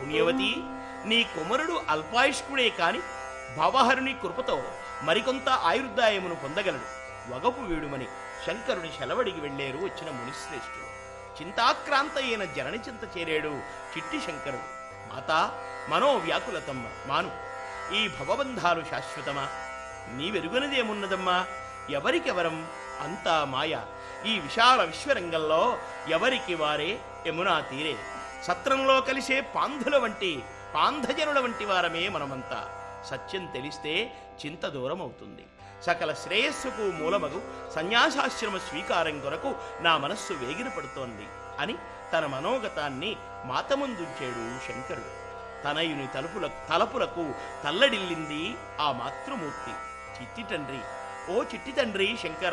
పుణ్యవతి నీ కుమరుడు అల్పాయుష్కుడే కాని భవహరుని కృపతో మరికొంత ఆయుర్దాయమును పొందగలడు వగపు వీడుమని శంకరుని సెలవడికి వెళ్ళేరు వచ్చిన మునిశ్రేష్ఠుడు చింతాక్రాంత అయిన జనని చింత చేరాడు చిట్టి శంకరుడు మాతా మనోవ్యాకులతమ్మ మాను ఈ భవబంధాలు శాశ్వతమా నీవెరుగనిదేమున్నదమ్మా ఎవరికెవరం అంతా మాయ ఈ విశాల విశ్వరంగంలో ఎవరికి వారే యమునా తీరే సత్రంలో కలిసే పాంధుల వంటి పాంధజనుల వంటి వారమే మనమంతా సత్యం తెలిస్తే చింత దూరం అవుతుంది సకల శ్రేయస్సుకు మూలమగు సన్యాసాశ్రమ స్వీకారం కొరకు నా మనస్సు వేగిర పడుతోంది అని తన మనోగతాన్ని మాతముందుంచాడు శంకరుడు తనయుని తలుపుల తలపులకు తల్లడిల్లింది ఆ మాతృమూర్తి చిట్టి తండ్రి ఓ చిట్టి తండ్రి శంకర